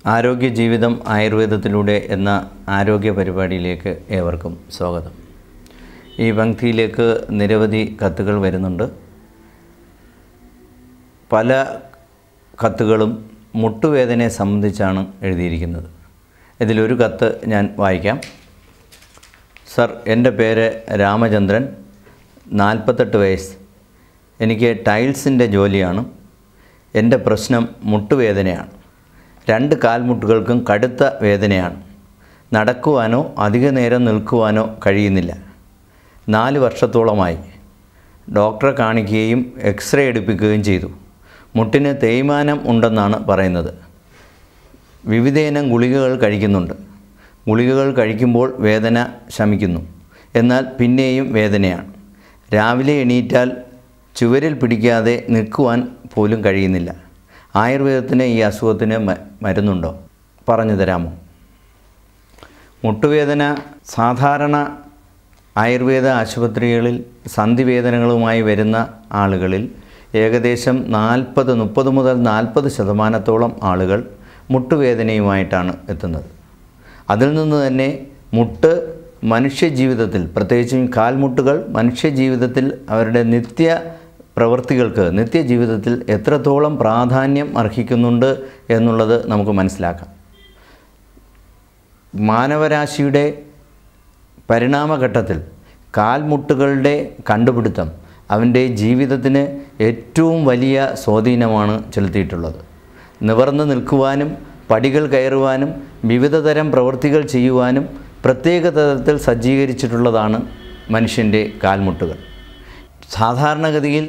ആരോഗ്യ ജീവിതം ആയുർവേദത്തിലൂടെ എന്ന ആരോഗ്യ പരിപാടിയിലേക്ക് ഏവർക്കും സ്വാഗതം ഈ പങ്ക്തിയിലേക്ക് നിരവധി കത്തുകൾ വരുന്നുണ്ട് പല കത്തുകളും മുട്ടുവേദനയെ സംബന്ധിച്ചാണ് എഴുതിയിരിക്കുന്നത് ഇതിലൊരു കത്ത് ഞാൻ വായിക്കാം സർ എൻ്റെ പേര് രാമചന്ദ്രൻ നാൽപ്പത്തെട്ട് വയസ്സ് എനിക്ക് ടൈൽസിൻ്റെ ജോലിയാണ് എൻ്റെ പ്രശ്നം മുട്ടുവേദനയാണ് രണ്ട് കാൽമുട്ടുകൾക്കും കടുത്ത വേദനയാണ് നടക്കുവാനോ അധിക നേരം നിൽക്കുവാനോ കഴിയുന്നില്ല നാല് വർഷത്തോളമായി ഡോക്ടറെ കാണിക്കുകയും എക്സ്റേ എടുപ്പിക്കുകയും ചെയ്തു മുട്ടിന് തേയ്മാനം ഉണ്ടെന്നാണ് പറയുന്നത് വിവിധയിനം ഗുളികകൾ കഴിക്കുന്നുണ്ട് ഗുളികകൾ കഴിക്കുമ്പോൾ വേദന ശമിക്കുന്നു എന്നാൽ പിന്നെയും വേദനയാണ് രാവിലെ എണീറ്റാൽ ചുവരിൽ പിടിക്കാതെ നിൽക്കുവാൻ പോലും കഴിയുന്നില്ല ആയുർവേദത്തിന് ഈ അസുഖത്തിന് മ- മരുന്നുണ്ടോ പറഞ്ഞു തരാമോ മുട്ടുവേദന സാധാരണ ആയുർവേദ ആശുപത്രികളിൽ സന്ധിവേദനകളുമായി വരുന്ന ആളുകളിൽ ഏകദേശം നാൽപ്പത് മുപ്പത് മുതൽ നാൽപ്പത് ശതമാനത്തോളം ആളുകൾ മുട്ടുവേദനയുമായിട്ടാണ് എത്തുന്നത് അതിൽ നിന്ന് തന്നെ മുട്ട് മനുഷ്യജീവിതത്തിൽ പ്രത്യേകിച്ചും കാൽമുട്ടുകൾ മനുഷ്യജീവിതത്തിൽ അവരുടെ നിത്യ പ്രവൃത്തികൾക്ക് നിത്യജീവിതത്തിൽ എത്രത്തോളം പ്രാധാന്യം അർഹിക്കുന്നുണ്ട് എന്നുള്ളത് നമുക്ക് മനസ്സിലാക്കാം മാനവരാശിയുടെ പരിണാമഘട്ടത്തിൽ കാൽമുട്ടുകളുടെ കണ്ടുപിടുത്തം അവൻ്റെ ജീവിതത്തിന് ഏറ്റവും വലിയ സ്വാധീനമാണ് ചെലുത്തിയിട്ടുള്ളത് നിവർന്ന് നിൽക്കുവാനും പടികൾ കയറുവാനും വിവിധതരം പ്രവൃത്തികൾ ചെയ്യുവാനും പ്രത്യേക തരത്തിൽ സജ്ജീകരിച്ചിട്ടുള്ളതാണ് മനുഷ്യൻ്റെ കാൽമുട്ടുകൾ സാധാരണഗതിയിൽ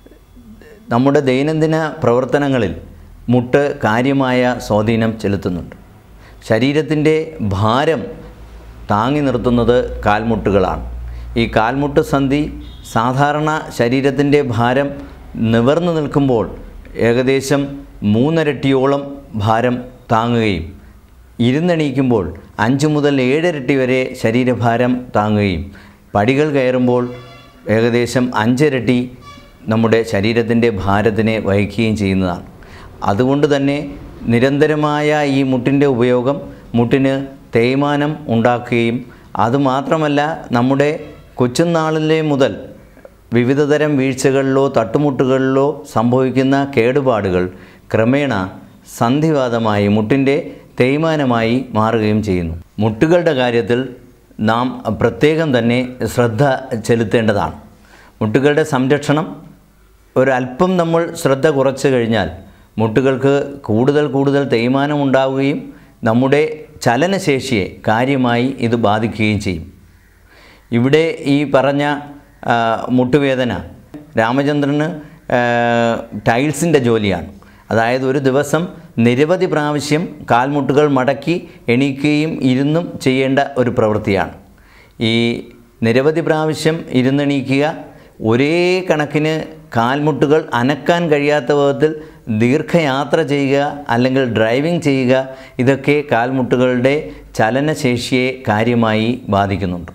നമ്മുടെ ദൈനംദിന പ്രവർത്തനങ്ങളിൽ മുട്ട് കാര്യമായ സ്വാധീനം ചെലുത്തുന്നുണ്ട് ശരീരത്തിൻ്റെ ഭാരം താങ്ങി നിർത്തുന്നത് കാൽമുട്ടുകളാണ് ഈ കാൽമുട്ട് സന്ധി സാധാരണ ശരീരത്തിൻ്റെ ഭാരം നിവർന്നു നിൽക്കുമ്പോൾ ഏകദേശം മൂന്നരട്ടിയോളം ഭാരം താങ്ങുകയും ഇരുന്നെണീക്കുമ്പോൾ അഞ്ച് മുതൽ ഏഴരട്ടി വരെ ശരീരഭാരം താങ്ങുകയും പടികൾ കയറുമ്പോൾ ഏകദേശം അഞ്ചിരട്ടി നമ്മുടെ ശരീരത്തിൻ്റെ ഭാരത്തിനെ വഹിക്കുകയും ചെയ്യുന്നതാണ് അതുകൊണ്ട് തന്നെ നിരന്തരമായ ഈ മുട്ടിൻ്റെ ഉപയോഗം മുട്ടിന് തേയ്മാനം ഉണ്ടാക്കുകയും അതുമാത്രമല്ല നമ്മുടെ കൊച്ചുനാളിലെ മുതൽ വിവിധതരം വീഴ്ചകളിലോ തട്ടുമുട്ടുകളിലോ സംഭവിക്കുന്ന കേടുപാടുകൾ ക്രമേണ സന്ധിവാദമായി മുട്ടിൻ്റെ തേയ്മാനമായി മാറുകയും ചെയ്യുന്നു മുട്ടുകളുടെ കാര്യത്തിൽ നാം പ്രത്യേകം തന്നെ ശ്രദ്ധ ചെലുത്തേണ്ടതാണ് മുട്ടുകളുടെ സംരക്ഷണം ഒരല്പം നമ്മൾ ശ്രദ്ധ കുറച്ച് കഴിഞ്ഞാൽ മുട്ടുകൾക്ക് കൂടുതൽ കൂടുതൽ തേയ്മാനം ഉണ്ടാവുകയും നമ്മുടെ ചലനശേഷിയെ കാര്യമായി ഇത് ബാധിക്കുകയും ചെയ്യും ഇവിടെ ഈ പറഞ്ഞ ആ, മുട്ടുവേദന രാമചന്ദ്രന് ആ, ടൈൽസിൻ്റെ ജോലിയാണ് അതായത് ഒരു ദിവസം നിരവധി പ്രാവശ്യം കാൽമുട്ടുകൾ മടക്കി എണീക്കുകയും ഇരുന്നും ചെയ്യേണ്ട ഒരു പ്രവൃത്തിയാണ് ഈ നിരവധി പ്രാവശ്യം ഇരുന്നെണീക്കുക ഒരേ കണക്കിന് കാൽമുട്ടുകൾ അനക്കാൻ കഴിയാത്ത വിധത്തിൽ ദീർഘയാത്ര ചെയ്യുക അല്ലെങ്കിൽ ഡ്രൈവിംഗ് ചെയ്യുക ഇതൊക്കെ കാൽമുട്ടുകളുടെ ചലനശേഷിയെ കാര്യമായി ബാധിക്കുന്നുണ്ട്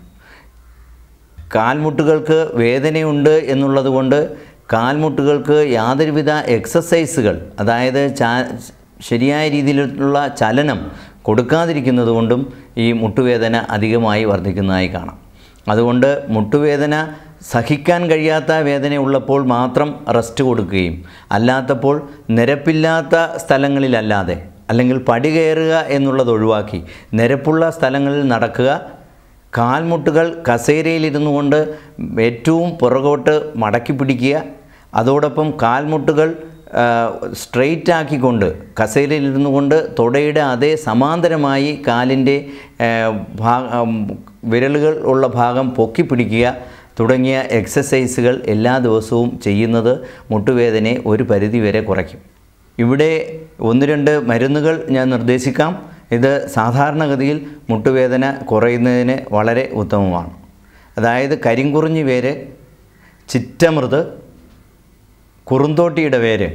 കാൽമുട്ടുകൾക്ക് വേദനയുണ്ട് എന്നുള്ളത് കൊണ്ട് കാൽമുട്ടുകൾക്ക് യാതൊരുവിധ എക്സസൈസുകൾ അതായത് ചാ ശരിയായ രീതിയിലുള്ള ചലനം കൊടുക്കാതിരിക്കുന്നത് കൊണ്ടും ഈ മുട്ടുവേദന അധികമായി വർദ്ധിക്കുന്നതായി കാണാം അതുകൊണ്ട് മുട്ടുവേദന സഹിക്കാൻ കഴിയാത്ത വേദന ഉള്ളപ്പോൾ മാത്രം റെസ്റ്റ് കൊടുക്കുകയും അല്ലാത്തപ്പോൾ നിരപ്പില്ലാത്ത സ്ഥലങ്ങളിലല്ലാതെ അല്ലെങ്കിൽ പടി കയറുക എന്നുള്ളത് ഒഴിവാക്കി നിരപ്പുള്ള സ്ഥലങ്ങളിൽ നടക്കുക കാൽമുട്ടുകൾ കസേരയിലിരുന്നു കൊണ്ട് ഏറ്റവും പുറകോട്ട് മടക്കി പിടിക്കുക അതോടൊപ്പം കാൽമുട്ടുകൾ സ്ട്രെയിറ്റ് ആക്കിക്കൊണ്ട് കസേരയിലിരുന്നു കൊണ്ട് തുടയുടെ അതേ സമാന്തരമായി കാലിൻ്റെ ഭാഗ വിരലുകൾ ഉള്ള ഭാഗം പൊക്കി പിടിക്കുക തുടങ്ങിയ എക്സസൈസുകൾ എല്ലാ ദിവസവും ചെയ്യുന്നത് മുട്ടുവേദനയെ ഒരു പരിധി വരെ കുറയ്ക്കും ഇവിടെ ഒന്ന് രണ്ട് മരുന്നുകൾ ഞാൻ നിർദ്ദേശിക്കാം ഇത് സാധാരണഗതിയിൽ മുട്ടുവേദന കുറയുന്നതിന് വളരെ ഉത്തമമാണ് അതായത് കരിങ്കുറിഞ്ഞി വേര് ചിറ്റമൃത് കുറുന്തോട്ടിയുടെ വേര്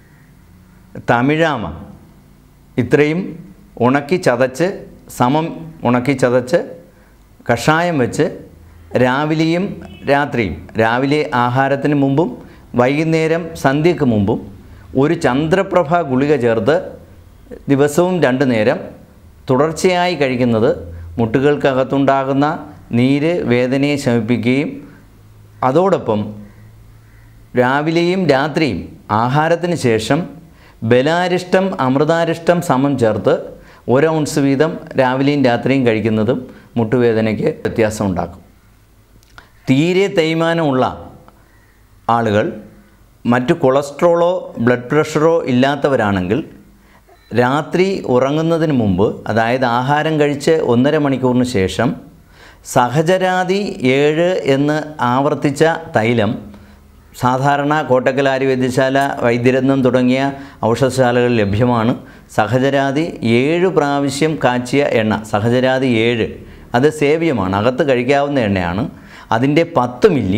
തമിഴാമ ഇത്രയും ഉണക്കി ചതച്ച് സമം ഉണക്കി ചതച്ച് കഷായം വെച്ച് രാവിലെയും രാത്രിയും രാവിലെ ആഹാരത്തിന് മുമ്പും വൈകുന്നേരം സന്ധ്യയ്ക്ക് മുമ്പും ഒരു ചന്ദ്രപ്രഭ ഗുളിക ചേർത്ത് ദിവസവും രണ്ട് നേരം തുടർച്ചയായി കഴിക്കുന്നത് മുട്ടുകൾക്കകത്തുണ്ടാകുന്ന നീര് വേദനയെ ശമിപ്പിക്കുകയും അതോടൊപ്പം രാവിലെയും രാത്രിയും ആഹാരത്തിന് ശേഷം ബലാരിഷ്ടം അമൃതാരിഷ്ടം സമം ചേർത്ത് ഒരു ഔൺസ് വീതം രാവിലെയും രാത്രിയും കഴിക്കുന്നതും മുട്ടുവേദനയ്ക്ക് വ്യത്യാസം ഉണ്ടാക്കും തീരെ തേയ്മാനമുള്ള ആളുകൾ മറ്റു കൊളസ്ട്രോളോ ബ്ലഡ് പ്രഷറോ ഇല്ലാത്തവരാണെങ്കിൽ രാത്രി ഉറങ്ങുന്നതിന് മുമ്പ് അതായത് ആഹാരം കഴിച്ച് ഒന്നര മണിക്കൂറിന് ശേഷം സഹചരാതി ഏഴ് എന്ന് ആവർത്തിച്ച തൈലം സാധാരണ കോട്ടക്കൽ ആര്യവൈദ്യശാല വൈദ്യരത്നം തുടങ്ങിയ ഔഷധശാലകളിൽ ലഭ്യമാണ് സഹചരാതി ഏഴ് പ്രാവശ്യം കാച്ചിയ എണ്ണ സഹചരാതി ഏഴ് അത് സേവ്യമാണ് അകത്ത് കഴിക്കാവുന്ന എണ്ണയാണ് അതിൻ്റെ പത്ത് മില്ലി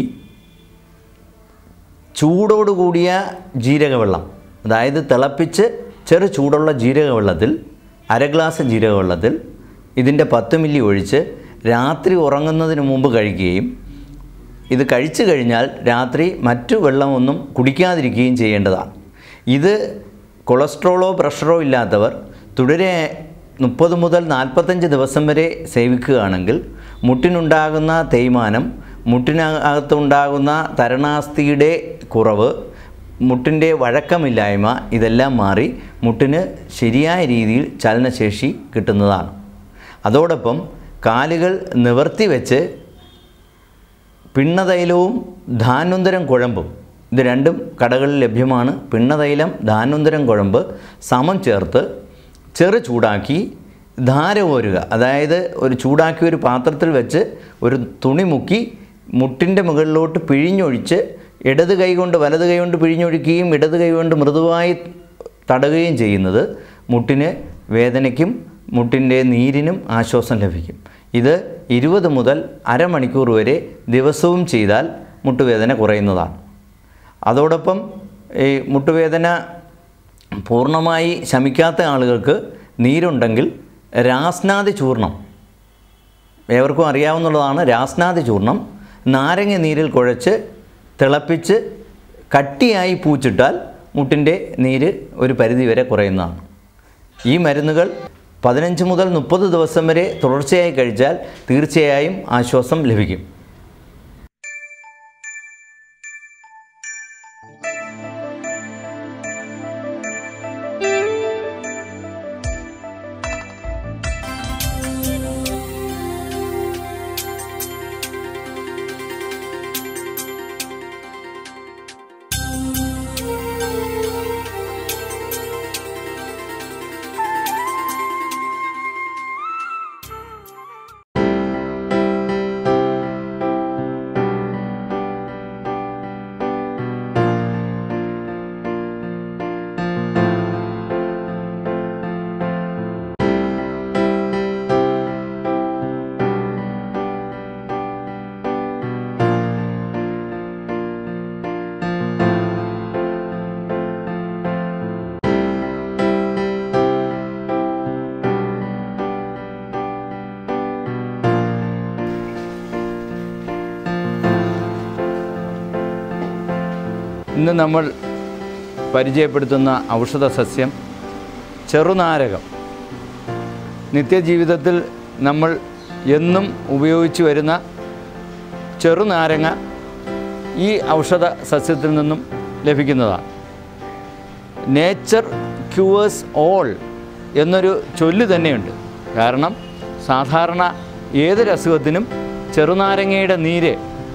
ചൂടോടുകൂടിയ ജീരകവെള്ളം അതായത് തിളപ്പിച്ച് ചെറു ചൂടുള്ള ജീരകവെള്ളത്തിൽ അര ഗ്ലാസ് ജീരകവെള്ളത്തിൽ ഇതിൻ്റെ പത്ത് മില്ലി ഒഴിച്ച് രാത്രി ഉറങ്ങുന്നതിന് മുമ്പ് കഴിക്കുകയും ഇത് കഴിച്ചു കഴിഞ്ഞാൽ രാത്രി മറ്റു വെള്ളമൊന്നും കുടിക്കാതിരിക്കുകയും ചെയ്യേണ്ടതാണ് ഇത് കൊളസ്ട്രോളോ പ്രഷറോ ഇല്ലാത്തവർ തുടരെ മുപ്പത് മുതൽ നാൽപ്പത്തഞ്ച് ദിവസം വരെ സേവിക്കുകയാണെങ്കിൽ മുട്ടിനുണ്ടാകുന്ന തേയ്മാനം മുട്ടിനകത്തുണ്ടാകുന്ന തരണാസ്ഥിയുടെ കുറവ് മുട്ടിൻ്റെ വഴക്കമില്ലായ്മ ഇതെല്ലാം മാറി മുട്ടിന് ശരിയായ രീതിയിൽ ചലനശേഷി കിട്ടുന്നതാണ് അതോടൊപ്പം കാലുകൾ നിവർത്തി വെച്ച് പിണ്ണതൈലവും ധാന്വന്തരം കുഴമ്പും ഇത് രണ്ടും കടകളിൽ ലഭ്യമാണ് പിണ്ണതൈലം ധാന്വന്തരം കുഴമ്പ് സമം ചേർത്ത് ചെറു ചൂടാക്കി ധാര കോരുക അതായത് ഒരു ചൂടാക്കിയ ഒരു പാത്രത്തിൽ വെച്ച് ഒരു തുണി മുക്കി മുട്ടിൻ്റെ മുകളിലോട്ട് പിഴിഞ്ഞൊഴിച്ച് ഇടത് കൈ കൊണ്ട് വലത് കൈ കൊണ്ട് പിഴിഞ്ഞൊഴിക്കുകയും ഇടത് കൈ കൊണ്ട് മൃദുവായി തടകുകയും ചെയ്യുന്നത് മുട്ടിന് വേദനയ്ക്കും മുട്ടിൻ്റെ നീരിനും ആശ്വാസം ലഭിക്കും ഇത് ഇരുപത് മുതൽ അരമണിക്കൂർ വരെ ദിവസവും ചെയ്താൽ മുട്ടുവേദന കുറയുന്നതാണ് അതോടൊപ്പം ഈ മുട്ടുവേദന പൂർണ്ണമായി ശമിക്കാത്ത ആളുകൾക്ക് നീരുണ്ടെങ്കിൽ രാസ്നാദി ചൂർണം ഏവർക്കും അറിയാവുന്നതാണ് രാസ്നാദി ചൂർണം നാരങ്ങ നീരിൽ കുഴച്ച് തിളപ്പിച്ച് കട്ടിയായി പൂച്ചിട്ടാൽ മുട്ടിൻ്റെ നീര് ഒരു പരിധിവരെ കുറയുന്നതാണ് ഈ മരുന്നുകൾ പതിനഞ്ച് മുതൽ മുപ്പത് ദിവസം വരെ തുടർച്ചയായി കഴിച്ചാൽ തീർച്ചയായും ആശ്വാസം ലഭിക്കും ഇന്ന് നമ്മൾ പരിചയപ്പെടുത്തുന്ന ഔഷധ സസ്യം ചെറുനാരകം നിത്യജീവിതത്തിൽ നമ്മൾ എന്നും ഉപയോഗിച്ചു വരുന്ന ചെറുനാരങ്ങ ഈ ഔഷധ സസ്യത്തിൽ നിന്നും ലഭിക്കുന്നതാണ് നേച്ചർ ക്യൂവേഴ്സ് ഓൾ എന്നൊരു ചൊല്ല് തന്നെയുണ്ട് കാരണം സാധാരണ ഏതൊരു അസുഖത്തിനും ചെറുനാരങ്ങയുടെ നീര്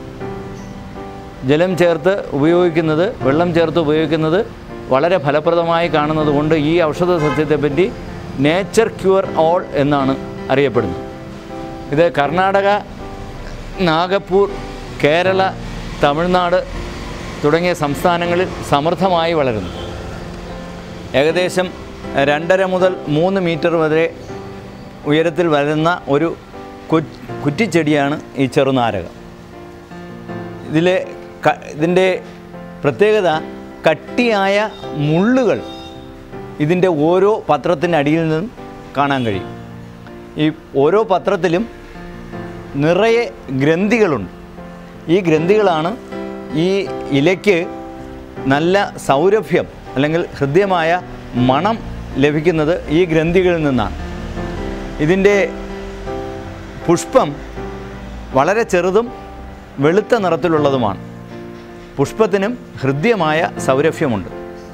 ജലം ചേർത്ത് ഉപയോഗിക്കുന്നത് വെള്ളം ചേർത്ത് ഉപയോഗിക്കുന്നത് വളരെ ഫലപ്രദമായി കാണുന്നത് കൊണ്ട് ഈ ഔഷധ സസ്യത്തെപ്പറ്റി നേച്ചർ ക്യൂർ ഓൾ എന്നാണ് അറിയപ്പെടുന്നത് ഇത് കർണാടക നാഗപ്പൂർ കേരള തമിഴ്നാട് തുടങ്ങിയ സംസ്ഥാനങ്ങളിൽ സമൃദ്ധമായി വളരുന്നു ഏകദേശം രണ്ടര മുതൽ മൂന്ന് മീറ്റർ വരെ ഉയരത്തിൽ വരുന്ന ഒരു കു- കുറ്റിച്ചെടിയാണ് ഈ ചെറുനാരകം ഇതിലെ ക- ഇതിൻ്റെ പ്രത്യേകത കട്ടിയായ മുള്ളുകൾ ഇതിൻ്റെ ഓരോ പത്രത്തിനടിയിൽ നിന്നും കാണാൻ കഴിയും ഈ ഓരോ പത്രത്തിലും നിറയെ ഗ്രന്ഥികളുണ്ട് ഈ ഗ്രന്ഥികളാണ് ഈ ഇലയ്ക്ക് നല്ല സൗരഭ്യം അല്ലെങ്കിൽ ഹൃദ്യമായ മണം ലഭിക്കുന്നത് ഈ ഗ്രന്ഥികളിൽ നിന്നാണ് ഇതിൻ്റെ പുഷ്പം വളരെ ചെറുതും വെളുത്ത നിറത്തിലുള്ളതുമാണ് പുഷ്പത്തിനും ഹൃദ്യമായ സൗരഭ്യമുണ്ട്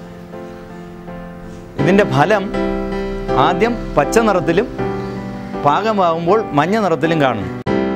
ഇതിൻ്റെ ഫലം ആദ്യം പച്ച നിറത്തിലും പാകമാകുമ്പോൾ മഞ്ഞ നിറത്തിലും കാണുന്നു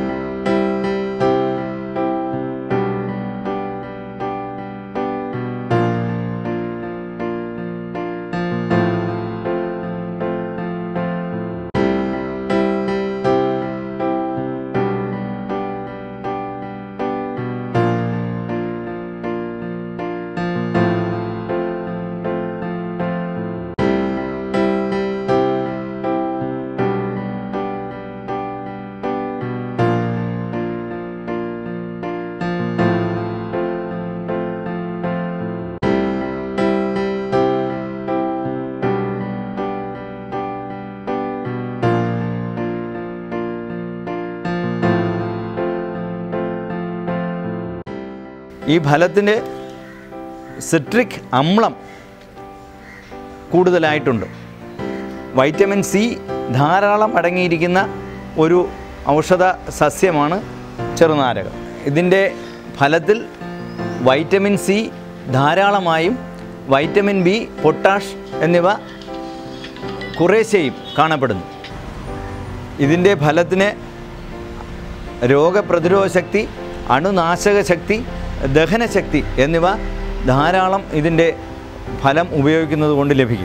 ഈ ഫലത്തിന് സിട്രിക് അമ്ലം കൂടുതലായിട്ടുണ്ട് വൈറ്റമിൻ സി ധാരാളം അടങ്ങിയിരിക്കുന്ന ഒരു ഔഷധ സസ്യമാണ് ചെറുനാരകം ഇതിൻ്റെ ഫലത്തിൽ വൈറ്റമിൻ സി ധാരാളമായും വൈറ്റമിൻ ബി പൊട്ടാഷ് എന്നിവ കുറേശ്ശെയും കാണപ്പെടുന്നു ഇതിൻ്റെ ഫലത്തിന് രോഗപ്രതിരോധ ശക്തി അണുനാശക ശക്തി ദഹനശക്തി എന്നിവ ധാരാളം ഇതിൻ്റെ ഫലം ഉപയോഗിക്കുന്നത് കൊണ്ട് ലഭിക്കും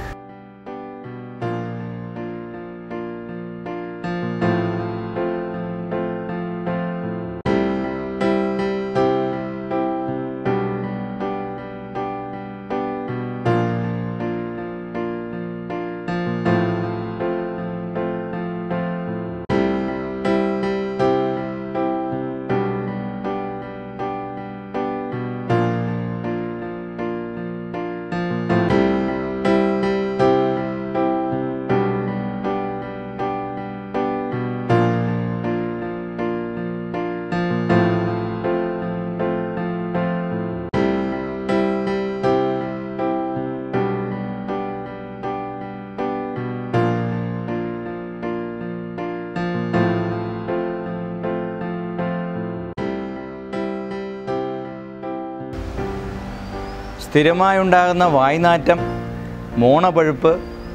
സ്ഥിരമായുണ്ടാകുന്ന വായ്നാറ്റം മോണപഴുപ്പ്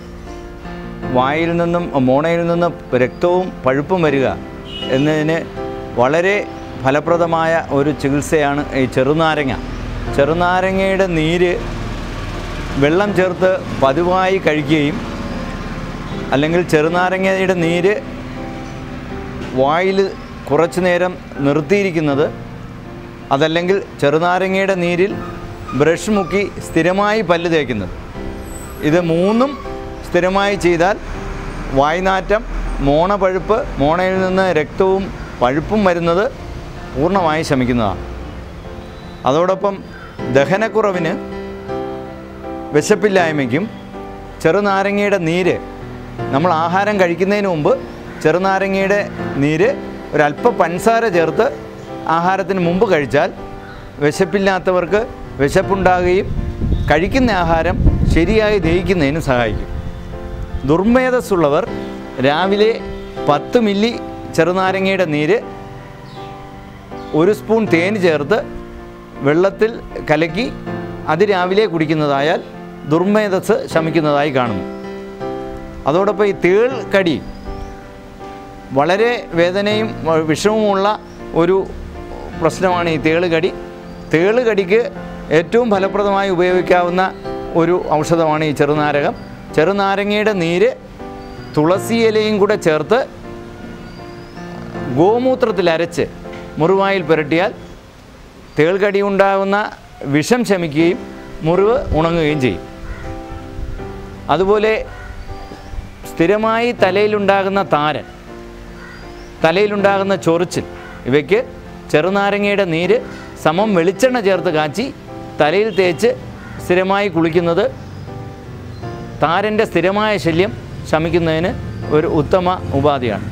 വായിൽ നിന്നും മോണയിൽ നിന്നും രക്തവും പഴുപ്പും വരിക എന്നതിന് വളരെ ഫലപ്രദമായ ഒരു ചികിത്സയാണ് ഈ ചെറുനാരങ്ങ ചെറുനാരങ്ങയുടെ നീര് വെള്ളം ചേർത്ത് പതിവായി കഴിക്കുകയും അല്ലെങ്കിൽ ചെറുനാരങ്ങയുടെ നീര് വായിൽ കുറച്ചു നേരം നിർത്തിയിരിക്കുന്നത് അതല്ലെങ്കിൽ ചെറുനാരങ്ങയുടെ നീരിൽ ബ്രഷ് മുക്കി സ്ഥിരമായി പല്ല് തേക്കുന്നത് ഇത് മൂന്നും സ്ഥിരമായി ചെയ്താൽ വായ്നാറ്റം മോണപഴുപ്പ് മോണയിൽ നിന്ന് രക്തവും പഴുപ്പും വരുന്നത് പൂർണ്ണമായി ശമിക്കുന്നതാണ് അതോടൊപ്പം ദഹനക്കുറവിന് വിശപ്പില്ലായ്മയ്ക്കും ചെറുനാരങ്ങയുടെ നീര് നമ്മൾ ആഹാരം കഴിക്കുന്നതിന് മുമ്പ് ചെറുനാരങ്ങയുടെ നീര് ഒരല്പ പഞ്ചസാര ചേർത്ത് ആഹാരത്തിന് മുമ്പ് കഴിച്ചാൽ വിശപ്പില്ലാത്തവർക്ക് വിശപ്പുണ്ടാകുകയും കഴിക്കുന്ന ആഹാരം ശരിയായി ദഹിക്കുന്നതിന് സഹായിക്കും ദുർമേധസ്സുള്ളവർ രാവിലെ പത്ത് മില്ലി ചെറുനാരങ്ങയുടെ നീര് ഒരു സ്പൂൺ തേൻ ചേർത്ത് വെള്ളത്തിൽ കലക്കി അത് രാവിലെ കുടിക്കുന്നതായാൽ ദുർമേധസ് ശമിക്കുന്നതായി കാണുന്നു അതോടൊപ്പം ഈ തേൾ കടി വളരെ വേദനയും വ- വിഷമവുമുള്ള ഒരു പ്രശ്നമാണ് ഈ തേള് കടി തേള് കടിക്ക് ഏറ്റവും ഫലപ്രദമായി ഉപയോഗിക്കാവുന്ന ഒരു ഔഷധമാണ് ഈ ചെറുനാരകം ചെറുനാരങ്ങയുടെ നീര് തുളസി ഇലയും കൂടെ ചേർത്ത് ഗോമൂത്രത്തിൽ അരച്ച് മുറിവായിൽ പുരട്ടിയാൽ തേൾകടി ഉണ്ടാകുന്ന വിഷം ശമിക്കുകയും മുറിവ് ഉണങ്ങുകയും ചെയ്യും അതുപോലെ സ്ഥിരമായി തലയിലുണ്ടാകുന്ന താരൻ തലയിലുണ്ടാകുന്ന ചൊറിച്ചിൽ ഇവയ്ക്ക് ചെറുനാരങ്ങയുടെ നീര് സമം വെളിച്ചെണ്ണ ചേർത്ത് കാച്ചി തലയിൽ തേച്ച് സ്ഥിരമായി കുളിക്കുന്നത് താരൻ്റെ സ്ഥിരമായ ശല്യം ശമിക്കുന്നതിന് ഒരു ഉത്തമ ഉപാധിയാണ്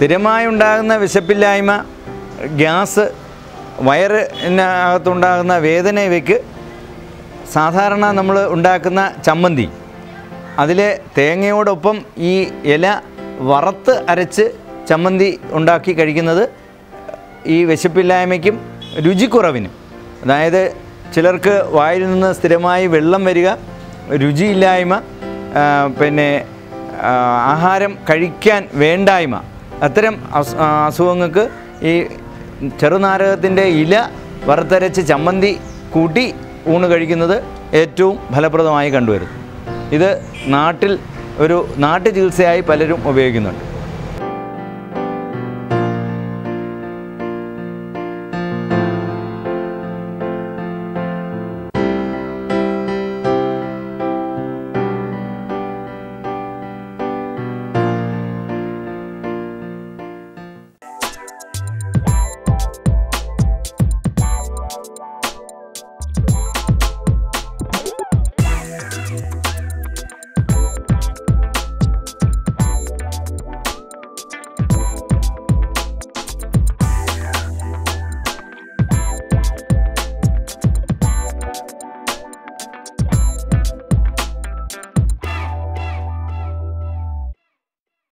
സ്ഥിരമായി ഉണ്ടാകുന്ന വിശപ്പില്ലായ്മ ഗ്യാസ് വയറിനകത്തുണ്ടാകുന്ന വേദന ഇവയ്ക്ക് സാധാരണ നമ്മൾ ഉണ്ടാക്കുന്ന ചമ്മന്തി അതിലെ തേങ്ങയോടൊപ്പം ഈ ഇല വറുത്ത് അരച്ച് ചമ്മന്തി ഉണ്ടാക്കി കഴിക്കുന്നത് ഈ വിശപ്പില്ലായ്മയ്ക്കും രുചിക്കുറവിനും അതായത് ചിലർക്ക് വായിൽ നിന്ന് സ്ഥിരമായി വെള്ളം വരിക രുചിയില്ലായ്മ ആ, പിന്നെ ആ, ആഹാരം കഴിക്കാൻ വേണ്ടായ്മ അത്തരം അസു ആ, അസുഖങ്ങൾക്ക് ഈ ചെറുനാരകത്തിൻ്റെ ഇല വറുത്തരച്ച് ചമ്മന്തി കൂട്ടി ഊണ് കഴിക്കുന്നത് ഏറ്റവും ഫലപ്രദമായി കണ്ടുവരുന്നു ഇത് നാട്ടിൽ ഒരു നാട്ടു ചികിത്സയായി പലരും ഉപയോഗിക്കുന്നുണ്ട്